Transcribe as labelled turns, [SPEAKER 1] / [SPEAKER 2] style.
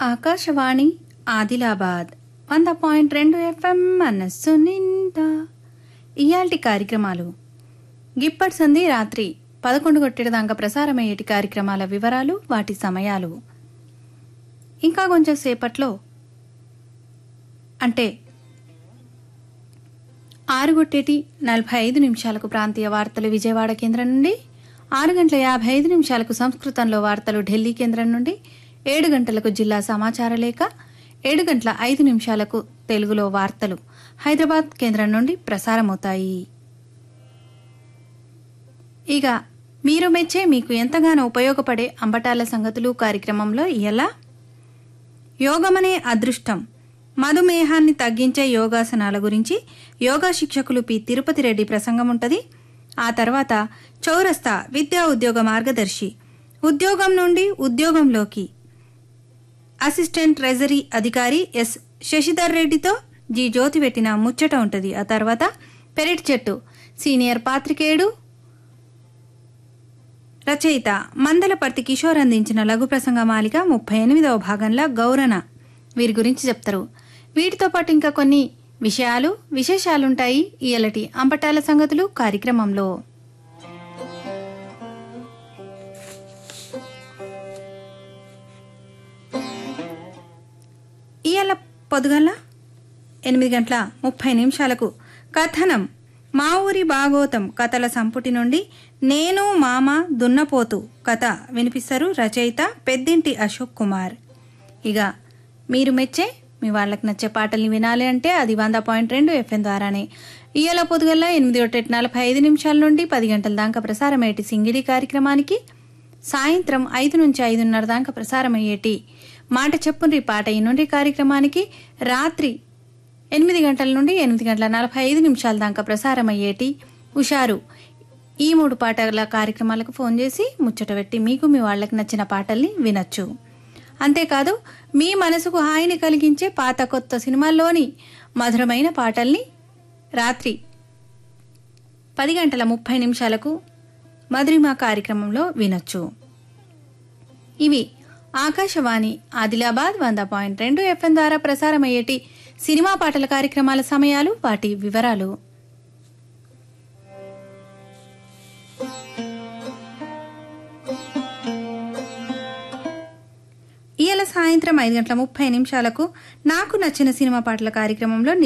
[SPEAKER 1] ఆకాశవాణి ఆదిలాబాద్ వంద పాయింట్ రెండు ఎఫ్ఎం మనస్సు నిండా ఇయాల్టి కార్యక్రమాలు గిప్పటి సంధి రాత్రి పదకొండు కొట్టేదాకా ప్రసారమయ్యేటి కార్యక్రమాల వివరాలు వాటి సమయాలు ఇంకా కొంచెం సేపట్లో అంటే ఆరు కొట్టేటి నలభై ఐదు నిమిషాలకు ప్రాంతీయ వార్తలు విజయవాడ కేంద్రం నుండి ఆరు గంటల యాభై ఐదు నిమిషాలకు సంస్కృతంలో వార్తలు ఢిల్లీ కేంద్రం నుండి ఏడు గంటలకు జిల్లా సమాచార లేఖ ఏడు గంటల ఐదు నిమిషాలకు తెలుగులో వార్తలు హైదరాబాద్ కేంద్రం నుండి ప్రసారమవుతాయి ఇక మీరు మెచ్చే మీకు ఎంతగానో ఉపయోగపడే అంబటాల సంగతులు కార్యక్రమంలో ఇలా యోగమనే అదృష్టం మధుమేహాన్ని తగ్గించే యోగాసనాల గురించి యోగా శిక్షకులు పి తిరుపతి రెడ్డి ప్రసంగం ఉంటుంది ఆ తర్వాత చౌరస్తా విద్యా ఉద్యోగ మార్గదర్శి ఉద్యోగం నుండి ఉద్యోగంలోకి అసిస్టెంట్ ట్రెజరీ అధికారి ఎస్ శశిధర్ రెడ్డితో జి జ్యోతి పెట్టిన ముచ్చట ఉంటుంది ఆ తర్వాత పెరటి చెట్టు సీనియర్ పాత్రికేయుడు రచయిత మందలపర్తి కిషోర్ అందించిన లఘు ప్రసంగ మాలిక ముప్పై ఎనిమిదవ భాగంలో గౌరన వీరి గురించి చెప్తారు వీటితో పాటు ఇంకా కొన్ని విషయాలు విశేషాలుంటాయి ఇయలటి అంబటాల సంగతులు కార్యక్రమంలో ఇయాల పొద్దుగల ఎనిమిది గంటల ముప్పై నిమిషాలకు కథనం మా ఊరి భాగోతం కథల సంపుటి నుండి నేను మామ దున్నపోతు కథ వినిపిస్తారు రచయిత పెద్దింటి అశోక్ కుమార్ ఇక మీరు మెచ్చే మీ వాళ్ళకి నచ్చే పాటల్ని వినాలి అంటే అది వంద పాయింట్ రెండు ఎఫ్ఎం ద్వారానే ఇయ్యాల పొద్దుగల ఎనిమిది ఒకటి నలభై ఐదు నిమిషాల నుండి పది గంటల దాకా ప్రసారమయ్యేటి సింగిడి కార్యక్రమానికి సాయంత్రం ఐదు నుంచి ఐదున్నర దాకా ప్రసారమయ్యేటి మాట చెప్పుండ్రి పాట ఈ నుండి కార్యక్రమానికి రాత్రి ఎనిమిది గంటల నుండి ఎనిమిది గంటల నలభై ఐదు నిమిషాల దాకా ప్రసారమయ్యేటి ఉషారు ఈ మూడు పాటల కార్యక్రమాలకు ఫోన్ చేసి ముచ్చట పెట్టి మీకు మీ వాళ్ళకి నచ్చిన పాటల్ని వినొచ్చు అంతేకాదు మీ మనసుకు హాయిని కలిగించే పాత కొత్త సినిమాల్లోని మధురమైన పాటల్ని రాత్రి పది గంటల ముప్పై నిమిషాలకు మధురిమ కార్యక్రమంలో వినొచ్చు ఇవి ఆకాశవాణి ఆదిలాబాద్ వంద పాయింట్ రెండు ఎఫ్ఎం ద్వారా ప్రసారమయ్యేటి సినిమా పాటల కార్యక్రమాల సమయాలు వాటి వివరాలు ఇవాళ సాయంత్రం ఐదు గంటల ముప్పై నిమిషాలకు నాకు నచ్చిన సినిమా పాటల కార్యక్రమంలో